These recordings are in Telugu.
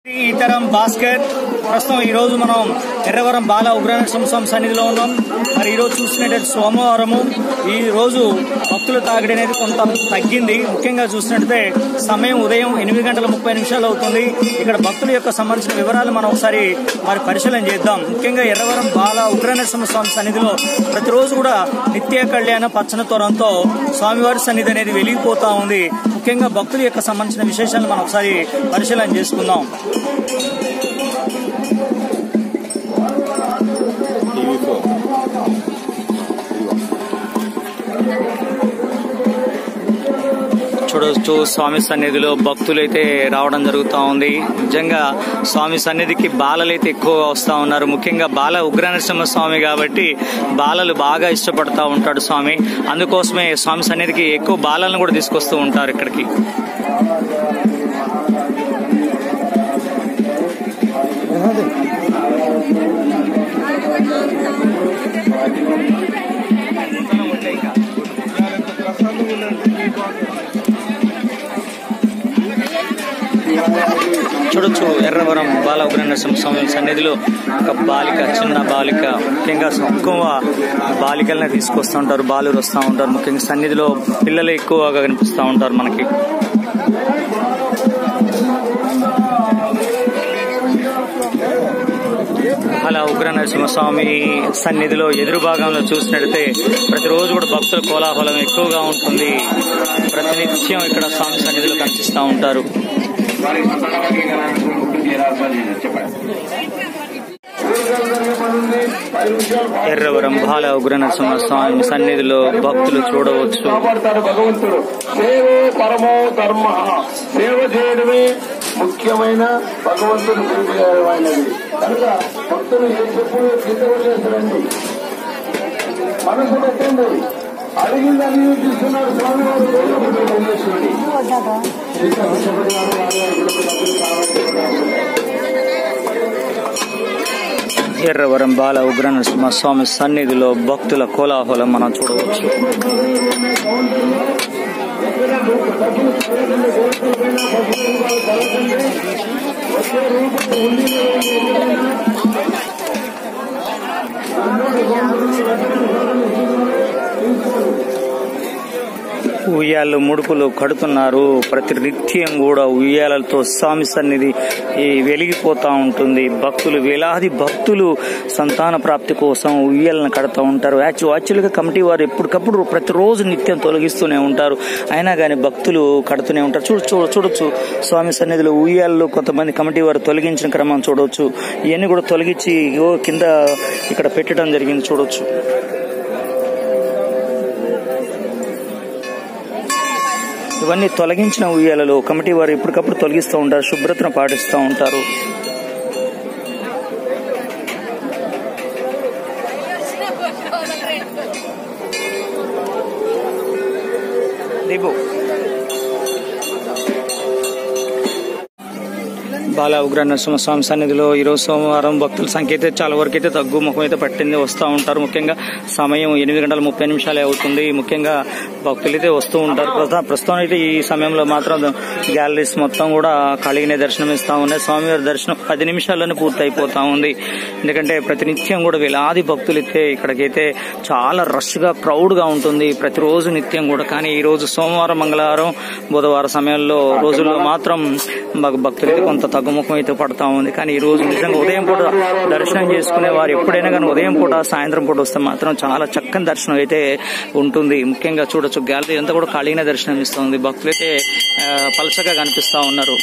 ఈతరం భాస్కర్ ప్రస్తుతం ఈ రోజు మనం ఎర్రవరం బాల ఉగ్రనరసింహ స్వామి సన్నిధిలో ఉన్నాం మరి ఈ రోజు చూసినట్టయితే సోమవారము ఈ రోజు భక్తుల తాగిడి అనేది కొంత తగ్గింది ముఖ్యంగా చూసినట్టయితే సమయం ఉదయం ఎనిమిది గంటల ముప్పై నిమిషాలు అవుతుంది ఇక్కడ భక్తుల యొక్క సంబంధించిన వివరాలు మనం ఒకసారి మరి పరిశీలన చేద్దాం ముఖ్యంగా ఎర్రవరం బాల ఉగ్రనరసింహ స్వామి సన్నిధిలో ప్రతిరోజు కూడా నిత్య కళ్యాణ పచ్చన తోరంతో స్వామివారి సన్నిధి అనేది వెలిగిపోతా ఉంది ముఖ్యంగా భక్తుల యొక్క సంబంధించిన విశేషాలు మనం ఒకసారి పరిశీలన చేసుకుందాం చూడవచ్చు స్వామి సన్నిధిలో భక్తులైతే రావడం జరుగుతూ ఉంది నిజంగా స్వామి సన్నిధికి బాలలైతే ఎక్కువగా వస్తూ ఉన్నారు ముఖ్యంగా బాల ఉగ్రనరసింహ స్వామి కాబట్టి బాలలు బాగా ఇష్టపడతా ఉంటాడు స్వామి అందుకోసమే స్వామి సన్నిధికి ఎక్కువ బాలలను కూడా తీసుకొస్తూ ఉంటారు ఇక్కడికి చూడొచ్చు ఎర్రవరం బాల ఉగ్రనరసింహ స్వామి సన్నిధిలో ఒక బాలిక చిన్న బాలిక ముఖ్యంగా ఎక్కువ బాలికల్ని తీసుకొస్తూ ఉంటారు బాలురు వస్తూ ఉంటారు ముఖ్యంగా సన్నిధిలో పిల్లలు ఎక్కువగా కనిపిస్తూ ఉంటారు మనకి అలా ఉగ్ర నరసింహస్వామి సన్నిధిలో ఎదురు భాగంలో చూసినట్టయితే ప్రతిరోజు కూడా భక్తుల కోలాహలం ఎక్కువగా ఉంటుంది ప్రతినిత్యం ఇక్కడ స్వామి సన్నిధిలో కనిపిస్తూ ఉంటారు ఎర్రవరం బాల ఉగ్ర నరసింహస్వామి సన్నిధిలో భక్తులు చూడవచ్చు కాపాడతాడు భగవంతుడు సేవే పరమో ధర్మ సేవ చేయడమే ముఖ్యమైన భగవంతుడు ప్రీతికరమైనది కనుక భక్తులు ఏ చెప్పుడు కింద చేస్తారండి మనసు పెట్టండి అడిగిందని తీసుకున్నారు స్వామి వారు దేవుడు వదిలేసుకోండి ఇంకా కష్టపడి వారు వారి వారి గుడికి డబ్బులు కావాలి ఎర్రవరం బాల ఉగ్ర నరసింహస్వామి సన్నిధిలో భక్తుల కోలాహలం మనం చూడవచ్చు ఉయ్యాలు ముడుపులు కడుతున్నారు ప్రతి నిత్యం కూడా ఉయ్యాలతో స్వామి సన్నిధి ఈ వెలిగిపోతా ఉంటుంది భక్తులు వేలాది భక్తులు సంతాన ప్రాప్తి కోసం ఉయ్యాలను కడుతూ ఉంటారు యాక్చు యాక్చువల్గా కమిటీ వారు ఎప్పటికప్పుడు ప్రతిరోజు నిత్యం తొలగిస్తూనే ఉంటారు అయినా కానీ భక్తులు కడుతూనే ఉంటారు చూడ చూడ చూడొచ్చు స్వామి సన్నిధిలో ఉయ్యాల్లో కొంతమంది కమిటీ వారు తొలగించిన క్రమం చూడవచ్చు ఇవన్నీ కూడా తొలగించి ఇగో కింద ఇక్కడ పెట్టడం జరిగింది చూడొచ్చు ఇవన్నీ తొలగించిన ఉయ్యాలలో కమిటీ వారు ఎప్పటికప్పుడు తొలగిస్తూ ఉంటారు శుభ్రతను పాటిస్తూ ఉంటారు దిగు బాల ఉగ్ర నరసింహస్వామి సన్నిధిలో ఈరోజు సోమవారం భక్తుల సంఖ్య అయితే చాలా వరకు అయితే తగ్గు ముఖం అయితే పట్టింది వస్తూ ఉంటారు ముఖ్యంగా సమయం ఎనిమిది గంటల ముప్పై నిమిషాలే అవుతుంది ముఖ్యంగా భక్తులు అయితే వస్తూ ఉంటారు ప్రస్తుతం ప్రస్తుతం అయితే ఈ సమయంలో మాత్రం గ్యాలరీస్ మొత్తం కూడా ఖాళీగానే దర్శనం ఇస్తా ఉన్నాయి స్వామివారి దర్శనం పది నిమిషాల్లోనే పూర్తి అయిపోతా ఉంది ఎందుకంటే ప్రతినిత్యం కూడా వేలాది భక్తులు అయితే ఇక్కడికైతే చాలా రష్ గా క్రౌడ్ గా ఉంటుంది ప్రతిరోజు నిత్యం కూడా కానీ ఈ రోజు సోమవారం మంగళవారం బుధవారం సమయంలో రోజుల్లో మాత్రం మాకు భక్తులు అయితే కొంత తగ్గుముఖం అయితే పడతా ఉంది కానీ ఈ రోజు నిజంగా ఉదయం పూట దర్శనం చేసుకునే వారు ఎప్పుడైనా కానీ ఉదయం పూట సాయంత్రం పూట వస్తే మాత్రం చాలా చక్కని దర్శనం అయితే ఉంటుంది ముఖ్యంగా చూడొచ్చు గ్యాలరీ అంతా కూడా ఖాళీగానే దర్శనం ఇస్తుంది భక్తులైతే ఆ, పలచగా కనిపిస్తా ఉన్నారు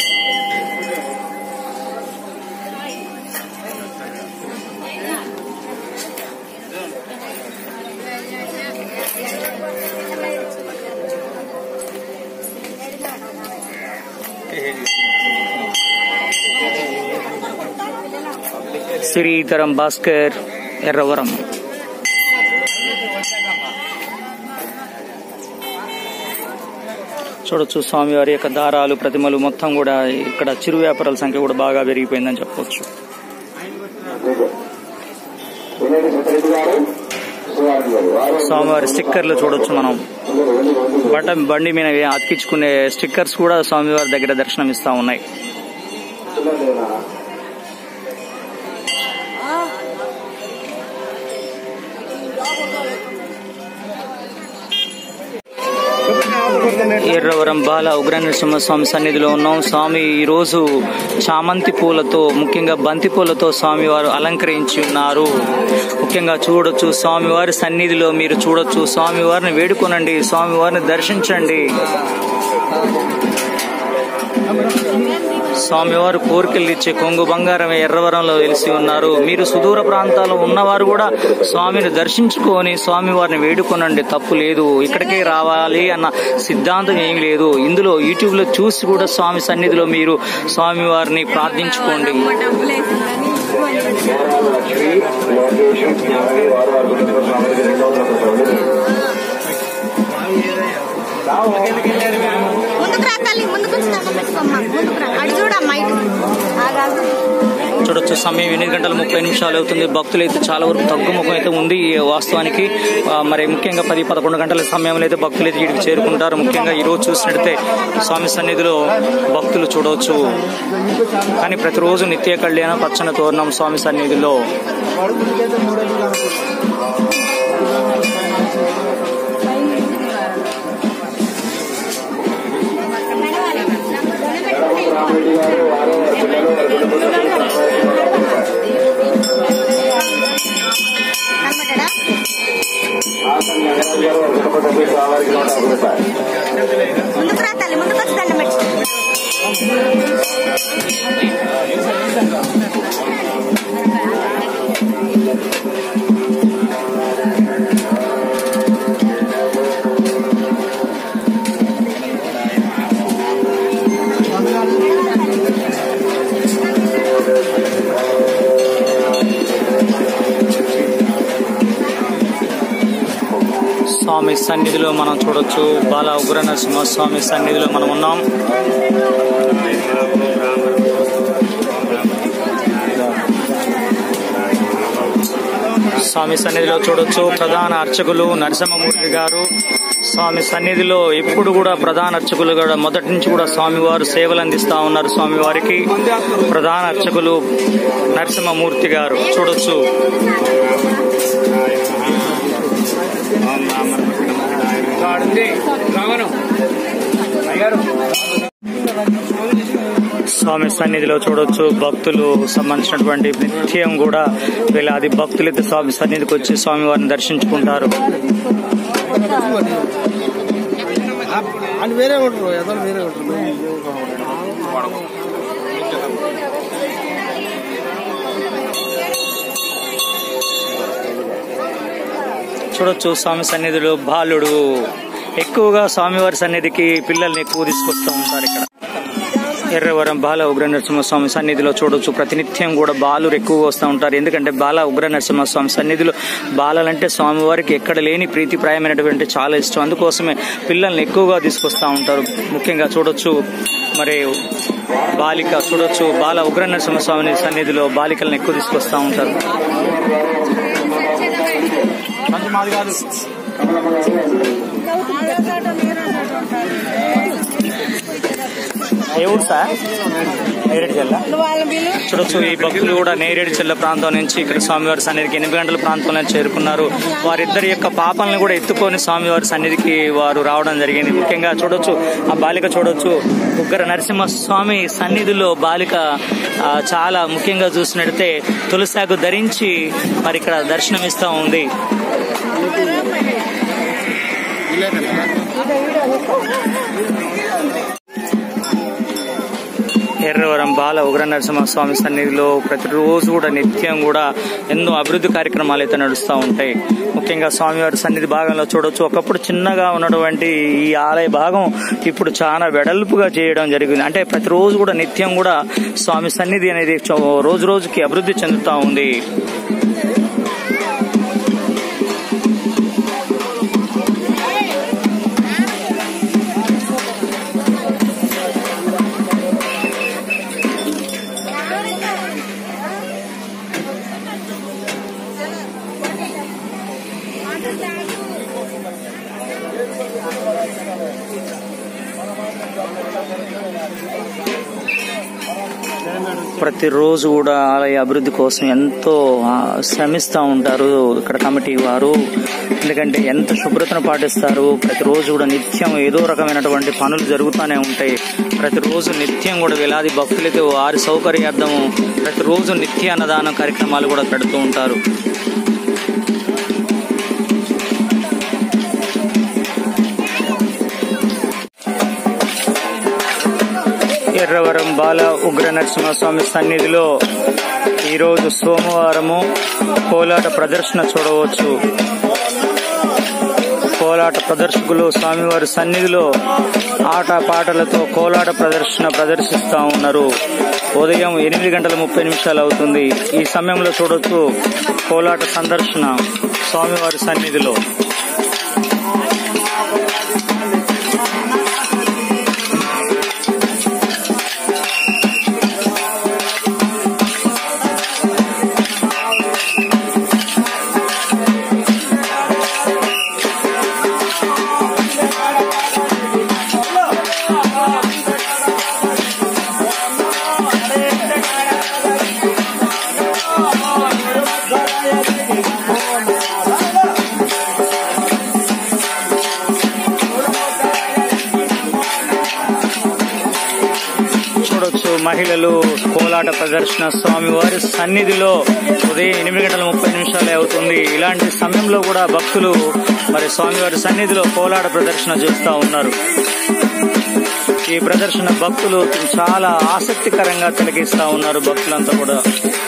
శ్రీతరం భాస్కర్ ఎర్రవరం చూడొచ్చు స్వామివారి యొక్క దారాలు ప్రతిమలు మొత్తం కూడా ఇక్కడ చిరు వ్యాపారాల సంఖ్య కూడా బాగా పెరిగిపోయిందని చెప్పొచ్చు వినయ్ సత్యరెడ్డి గారు సువార్తి గారు వారు స్వామివారి స్టిక్కర్లు చూడొచ్చు మనం బట్ట బండి మీద అతికించుకునే స్టిక్కర్స్ కూడా స్వామివారి దగ్గర దర్శనం ఇస్తా ఉన్నాయి పిల్లలు నాన్న ఎర్రవరం బాల ఉగ్ర నరసింహస్వామి సన్నిధిలో ఉన్నాం స్వామి ఈ రోజు చామంతి పూలతో ముఖ్యంగా బంతి పూలతో స్వామి వారు అలంకరించి ఉన్నారు ముఖ్యంగా చూడొచ్చు స్వామివారి సన్నిధిలో మీరు చూడొచ్చు స్వామివారిని వేడుకొనండి స్వామివారిని దర్శించండి స్వామివారు కోరికలు ఇచ్చే కొంగు బంగారం ఎర్రవరంలో వెలిసి ఉన్నారు మీరు సుదూర ప్రాంతాల్లో ఉన్నవారు కూడా స్వామిని దర్శించుకొని స్వామివారిని వేడుకొనండి తప్పు లేదు ఇక్కడికే రావాలి అన్న సిద్ధాంతం ఏమీ లేదు ఇందులో యూట్యూబ్ లో చూసి కూడా స్వామి సన్నిధిలో మీరు స్వామివారిని ప్రార్థించుకోండి లక్ష్మి లోకేష్ జ్ఞాని వారు వారి గురించి స్వామికి రెండవ చదువుతుంది ముందుకు రా తల్లి ముందుకు వచ్చి దండం పెట్టుకోమ్మా ముందుకు రా అటు చూడమ్మా ఇటు ఆగాదు చూడొచ్చు సమయం ఎనిమిది గంటల ముప్పై నిమిషాలు అవుతుంది భక్తులు అయితే చాలా వరకు తగ్గుముఖం అయితే ఉంది ఈ వాస్తవానికి ఆ, మరి ముఖ్యంగా పది పదకొండు గంటల సమయంలో అయితే భక్తులు అయితే ఇక్కడికి చేరుకుంటారు ముఖ్యంగా ఈ రోజు చూసినట్టయితే స్వామి సన్నిధిలో భక్తులు చూడవచ్చు కానీ ప్రతిరోజు నిత్య కళ్యాణం పచ్చని తోరణం స్వామి సన్నిధిలో రామరెడ్డి గారు వారు వారి పిల్లలు వారి కుటుంబ కనబడ్డా ఆసన్ రంగరాజు గారు వారి కుటుంబ సభ్యులు స్వామివారికి నూట యాభై రూపాయలు ముందుకు రా తల్లి ముందుకు వచ్చి దండం పెట్టు స్వామి సన్నిధిలో మనం చూడొచ్చు బాల ఉగ్ర నరసింహ స్వామి సన్నిధిలో మనం ఉన్నాం స్వామి సన్నిధిలో చూడొచ్చు ప్రధాన అర్చకులు నరసింహమూర్తి గారు స్వామి సన్నిధిలో ఎప్పుడు కూడా ప్రధాన అర్చకులు కూడా మొదటి నుంచి కూడా స్వామివారు సేవలు అందిస్తా ఉన్నారు స్వామివారికి ప్రధాన అర్చకులు నరసింహమూర్తి గారు చూడొచ్చు స్వామి సన్నిధిలో చూడొచ్చు భక్తులు సంబంధించినటువంటి నిత్యం కూడా వేలాది భక్తులు అయితే స్వామి సన్నిధికి వచ్చి స్వామి వారిని దర్శించుకుంటారు అని వేరే ఉంటారు ఎదరు వేరే ఉంటారు చూడొచ్చు స్వామి సన్నిధిలో బాలుడు ఎక్కువగా స్వామివారి సన్నిధికి పిల్లల్ని ఎక్కువ తీసుకొస్తూ ఉంటారు ఇక్కడ ఎర్రవరం బాల ఉగ్ర నరసింహస్వామి సన్నిధిలో చూడొచ్చు ప్రతినిత్యం కూడా బాలురు ఎక్కువగా వస్తూ ఉంటారు ఎందుకంటే బాల ఉగ్ర నరసింహస్వామి సన్నిధిలో బాలలంటే స్వామివారికి ఎక్కడ లేని ప్రీతిప్రాయమైనటువంటి చాలా ఇష్టం అందుకోసమే పిల్లల్ని ఎక్కువగా తీసుకొస్తూ ఉంటారు ముఖ్యంగా చూడొచ్చు మరి బాలిక చూడొచ్చు బాల ఉగ్ర నరసింహస్వామి సన్నిధిలో బాలికలను ఎక్కువ తీసుకొస్తూ ఉంటారు ఏ ఊరు సార్ నేరేడు జిల్లా చూడొచ్చు ఈ భక్తులు కూడా నేరేడు చెల్ల ప్రాంతం నుంచి ఇక్కడ స్వామివారి సన్నిధికి ఎనిమిది గంటల ప్రాంతంలో చేరుకున్నారు వారిద్దరి యొక్క పాపలను కూడా ఎత్తుకొని స్వామివారి సన్నిధికి వారు రావడం జరిగింది ముఖ్యంగా చూడొచ్చు ఆ బాలిక చూడొచ్చు ఉగ్ర నరసింహ స్వామి సన్నిధిలో బాలిక ఆ, చాలా ముఖ్యంగా చూసినట్టయితే తులసాకు ధరించి మరి ఇక్కడ దర్శనమిస్తూ ఉంది ఎర్రవరం బాల ఉగ్ర నరసింహస్వామి సన్నిధిలో ప్రతిరోజు కూడా నిత్యం కూడా ఎన్నో అభివృద్ధి కార్యక్రమాలు అయితే నడుస్తూ ఉంటాయి ముఖ్యంగా స్వామివారి సన్నిధి భాగంలో చూడొచ్చు ఒకప్పుడు చిన్నగా ఉన్నటువంటి ఈ ఆలయ భాగం ఇప్పుడు చాలా వెడల్పుగా చేయడం జరిగింది అంటే ప్రతిరోజు కూడా నిత్యం కూడా స్వామి సన్నిధి అనేది చో- రోజు రోజుకి అభివృద్ధి చెందుతూ ఉంది ప్రతిరోజు కూడా ఆలయ అభివృద్ధి కోసం ఎంతో ఆ, శ్రమిస్తూ ఉంటారు ఇక్కడ కమిటీ వారు ఎందుకంటే ఎంత శుభ్రతను పాటిస్తారు ప్రతిరోజు కూడా నిత్యం ఏదో రకమైనటువంటి పనులు జరుగుతూనే ఉంటాయి ప్రతిరోజు నిత్యం కూడా వేలాది భక్తులైతే వారి సౌకర్యార్థం ప్రతిరోజు నిత్య అన్నదాన కార్యక్రమాలు కూడా పెడుతూ ఉంటారు ఎర్రవరం బాల ఉగ్ర నరసింహస్వామి సన్నిధిలో ఈరోజు సోమవారము కోలాట ప్రదర్శన చూడవచ్చు కోలాట ప్రదర్శకులు స్వామివారి సన్నిధిలో ఆట పాటలతో కోలాట ప్రదర్శన ప్రదర్శిస్తా ఉన్నారు ఉదయం ఎనిమిది గంటల ముప్పై నిమిషాలు అవుతుంది ఈ సమయంలో చూడొచ్చు కోలాట సందర్శన స్వామివారి సన్నిధిలో చూడొచ్చు మహిళలు కోలాట ప్రదర్శన స్వామివారి సన్నిధిలో ఉదయం ఎనిమిది గంటల ముప్పై నిమిషాలే అవుతుంది ఇలాంటి సమయంలో కూడా భక్తులు మరి స్వామివారి సన్నిధిలో కోలాట ప్రదర్శన చూస్తూ ఉన్నారు ఈ ప్రదర్శన భక్తులు చాలా ఆసక్తికరంగా తిలకిస్తా ఉన్నారు భక్తులంతా కూడా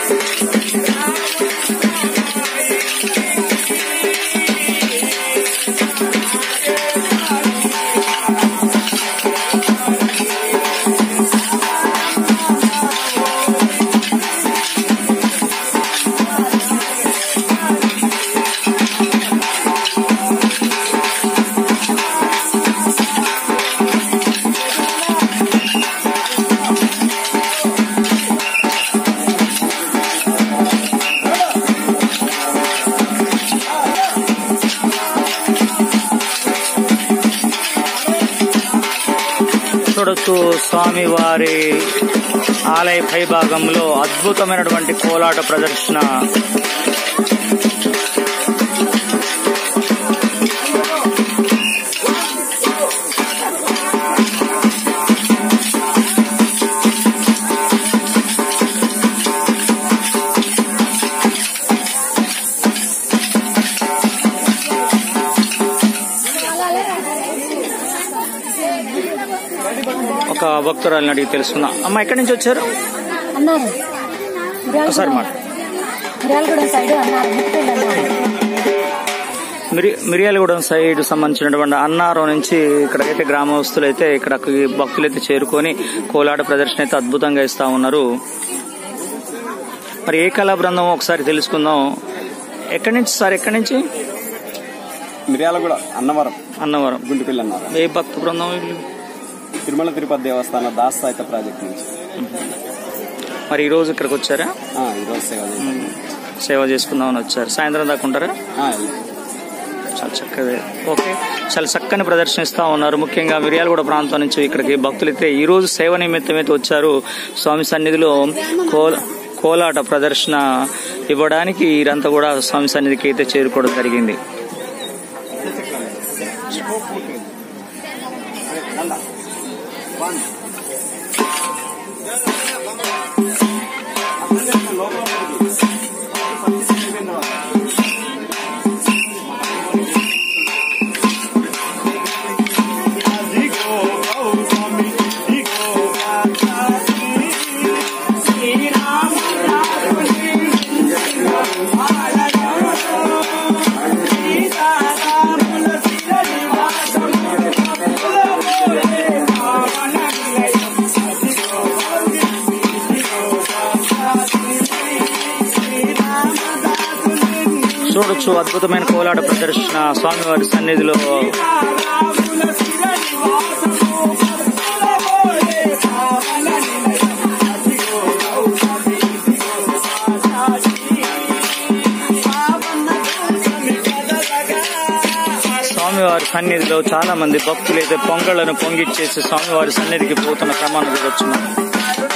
చూడొచ్చు స్వామివారి ఆలయ పైభాగంలో అద్భుతమైనటువంటి కోలాట ప్రదర్శన ఒక భక్తురాలిని అడిగి తెలుసుకుందాం అమ్మ ఎక్కడి నుంచి వచ్చారు అన్నారు ఒకసారి మాట మిర్యాలగూడ సైడ్ అన్నారు ముట్టుకెళ్ళి అన్నారు మిరి మిర్యాలగూడెం సైడ్ సంబంధించినటువంటి అన్నారం నుంచి ఇక్కడైతే గ్రామస్తులు అయితే ఇక్కడకి భక్తులైతే చేరుకొని కోలాట ప్రదర్శన అయితే అద్భుతంగా ఇస్తా ఉన్నారు మరి ఏ కళా బృందం ఒకసారి తెలుసుకుందాం ఎక్కడి నుంచి సార్ ఎక్కడి నుంచి మిర్యాలగూడ అన్నవరం అన్నవరం గుంటుపల్లి అన్నారు ఏ భక్త బృందం వీళ్ళు? తిరుమల తిరుపతి దేవస్థానం దాస్ సాహిత్య ప్రాజెక్ట్ నుంచి మరి ఈ రోజు ఇక్కడికి వచ్చారా ఆ, ఈరోజు సేవ చేశాం. ఉమ్, సేవ చేసుకుందామని వచ్చారు సాయంత్రం దాకా ఉంటారా ఆ, చాలా చక్కగా ఓకే చాలా చక్కని ప్రదర్శనిస్తా ఉన్నారు ముఖ్యంగా మిర్యాలగూడ ప్రాంతం నుంచి ఇక్కడికి భక్తులైతే ఈ రోజు సేవ నిమిత్తం అయితే వచ్చారు స్వామి సన్నిధిలో కోల కోలాట ప్రదర్శన ఇవ్వడానికి వీరంతా కూడా స్వామి సన్నిధికి అయితే చేరుకోవడం జరిగింది చూడొచ్చు అద్భుతమైన కోలాట ప్రదర్శన స్వామివారి సన్నిధిలో స్వామివారి సన్నిధిలో చాలా మంది భక్తులు అయితే పొంగళ్లను పొంగిచ్చేసి స్వామివారి సన్నిధికి పోతున్న క్రమాన్ని చూడొచ్చు మనం.